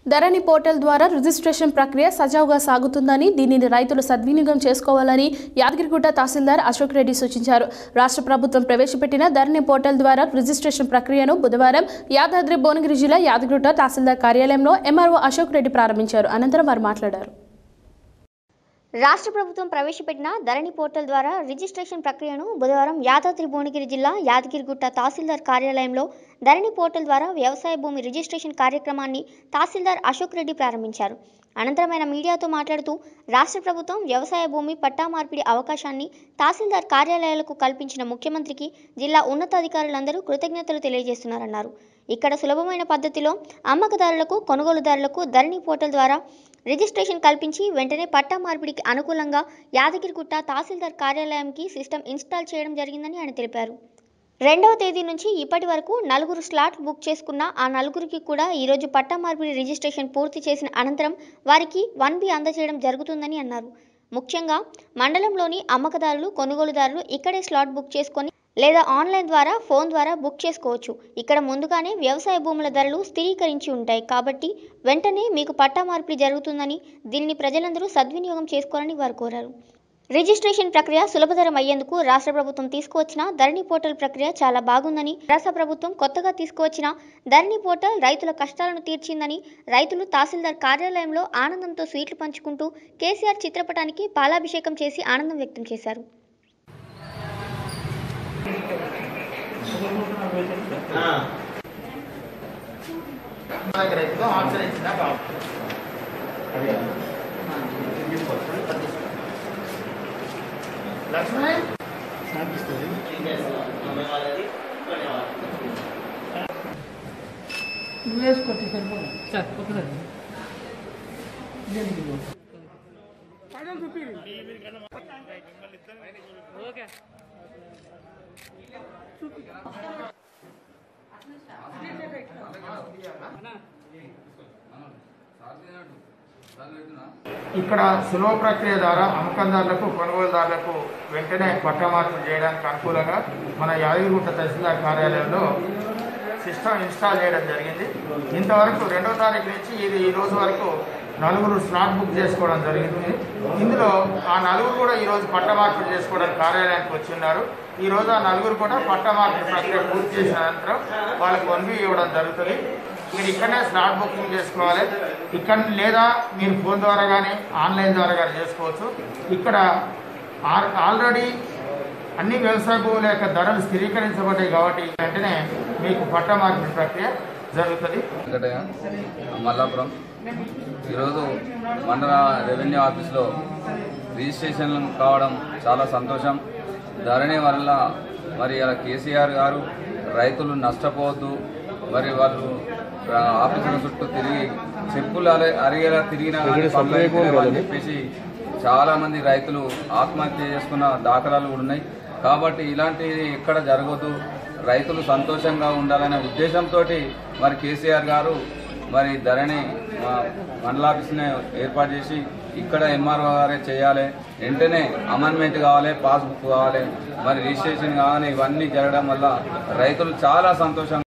ధరణి portal ద్వారా registration ప్రక్రియ సజావుగా సాగుతుందని దీనిని రైతులు సద్వినియోగం చేసుకోవాలని యాదగిరిగుట్ట తహసీల్దార్ అశోక్ రెడ్డి సూచించారు రాష్ట్ర ప్రభుత్వం ప్రవేశపెట్టిన ధరణి పోర్టల్ ద్వారా రిజిస్ట్రేషన్ ప్రక్రియను బుధవారం యాదాద్రి భువనగిరి జిల్లా యాదగిరిగుట్ట తహసీల్దార్ కార్యాలయంలో ఎంఆర్ఓ అశోక్ రెడ్డి ప్రారంభించారు అనంతరం వారు మాట్లాడారు రాష్ట్ర ప్రభుత్వం ప్రవేశపెట్టిన ధరణి పోర్టల్ ద్వారా రిజిస్ట్రేషన్ ప్రక్రియను బుధవారం యాదాద్రి భువనగిరి జిల్లా యాదగిరిగుట్ట తహసీల్దార్ కార్యాలయంలో ధరణి పోర్టల్ ద్వారా వ్యవసాయ భూమి రిజిస్ట్రేషన్ కార్యక్రమాన్ని తహసీల్దార్ అశోక్ రెడ్డి ప్రారంభించారు అనంతరం ఆయన మీడియాతో మాట్లాడుతూ రాష్ట్ర ప్రభుత్వం వ్యవసాయ భూమి పట్టా మార్పిడి అవకాశాన్ని తహసీల్దార్ కార్యాలయాలకు కల్పించిన ముఖ్యమంత్రికి జిల్లా ఉన్నతాధికారులందరూ కృతజ్ఞతలు తెలియజేస్తున్నారన్నారు ఇక్కడ సులభమైన పద్ధతిలో అమ్మకదారులకు కొనుగోలుదారులకు ధరణి పోర్టల్ ద్వారా రిజిస్ట్రేషన్ కల్పించి వెంటనే పట్టా మార్పిడికి అనుకూలంగా యాదగిరిగుట్ట తహసీల్దార్ కార్యాలయంకి సిస్టమ్ ఇన్స్టాల్ చేయడం జరిగిందని ఆయన తెలిపారు రెండవ తేదీ నుంచి ఇప్పటి వరకు నలుగురు స్లాట్ బుక్ చేసుకున్న ఆ నలుగురికి కూడా ఈరోజు పట్టా మార్పిడి రిజిస్ట్రేషన్ పూర్తి చేసిన అనంతరం వారికి వన్ బి అందజేయడం జరుగుతుందని అన్నారు ముఖ్యంగా మండలంలోని అమ్మకదారులు కొనుగోలుదారులు ఇక్కడే స్లాట్ బుక్ చేసుకొని లేదా ఆన్లైన్ ద్వారా ఫోన్ ద్వారా బుక్ చేసుకోవచ్చు ఇక్కడ ముందుగానే వ్యవసాయ భూముల ధరలు స్థిరీకరించి ఉంటాయి కాబట్టి వెంటనే మీకు పట్టా మార్పిడి జరుగుతుందని దీనిని ప్రజలందరూ సద్వినియోగం చేసుకోవాలని వారు కోరారు రిజిస్ట్రేషన్ ప్రక్రియ సులభతరం అయ్యేందుకు రాష్ట్ర ప్రభుత్వం తీసుకువచ్చిన ధరణి పోర్టల్ ప్రక్రియ చాలా బాగుందని రాష్ట్ర ప్రభుత్వం కొత్తగా తీసుకువచ్చిన ధరణి పోర్టల్ రైతుల కష్టాలను తీర్చిందని రైతులు తహసీల్దార్ కార్యాలయంలో ఆనందంతో స్వీట్లు పంచుకుంటూ కేసీఆర్ చిత్రపటానికి పాలాభిషేకం చేసి ఆనందం వ్యక్తం చేశారు రైతులు ఆచరించిన లక్ష్మణ్ వేసుకొట్టి సరిపోదు సార్ ఒకసారి దేనికి పడవ చూపి ఓకే ఇక్కడ సులభ ప్రక్రియ ద్వారా అమ్మకందారులకు కొనుగోలుదారులకు వెంటనే పట్ట మార్పులు చేయడానికి అనుకూలంగా మన యాదగిరిగుట్ట తహసీల్దార్ కార్యాలయంలో సిస్టమ్ ఇన్స్టాల్ చేయడం జరిగింది ఇంతవరకు రెండో తారీఖు నుంచి ఇది ఈ రోజు వరకు నలుగురు స్లాట్ బుక్ చేసుకోవడం జరిగింది ఇందులో ఆ నలుగురు కూడా ఈరోజు పట్ట మార్పులు చేసుకోవడానికి కార్యాలయానికి వచ్చి ఉన్నారు ఈ రోజు ఆ నలుగురు కూడా పట్ట మార్పిడి ప్రక్రియ పూర్తి చేసిన అనంతరం వాళ్ళకు వన్వీ ఇవ్వడం జరుగుతుంది మీరు ఇక్కడనే స్లాట్ బుకింగ్ చేసుకోవాలి ఇక్కడ లేదా మీరు ఫోన్ ద్వారా కానీ ఆన్లైన్ ద్వారా కానీ చేసుకోవచ్చు ఇక్కడ ఆల్- ఆల్రెడీ అన్ని వ్యవసాయ భూముల యొక్క ధరలు స్థిరీకరించబడ్డాయి కాబట్టి వెంటనే మీకు పట్ట మార్పిడి ప్రక్రియ జరుగుతుంది వెంకటయ్య మల్లాపురం ఈరోజు మండల రెవెన్యూ ఆఫీస్లో రిజిస్ట్రేషన్ కావడం చాలా సంతోషం ధరణి వల్ల మరి ఇలా కేసీఆర్ గారు రైతులు నష్టపోవద్దు మరి వాళ్ళు ఆ, ఆఫీసుల చుట్టూ తిరిగి చెప్పులు అరే- అరిగేలా తిరిగినా కానీ పనులు అయిపోలేవు అని చెప్పేసి చాలా మంది రైతులు ఆత్మహత్య చేసుకున్న దాఖలాలు కూడా ఉన్నాయి కాబట్టి ఇలాంటిది ఎక్కడ జరగదు రైతులు సంతోషంగా ఉండాలనే ఉద్దేశంతో మరి కేసీఆర్ గారు మరి ధరణి మా మండలాఫీస్ని ఏర్పాటు చేసి ఇక్కడ ఎంఆర్ఓ గారే చేయాలి వెంటనే అమెండ్మెంట్ కావాలి పాస్బుక్ కావాలి మరి రిజిస్ట్రేషన్ కావాలి ఇవన్నీ జరగడం వల్ల రైతులు చాలా సంతోషంగా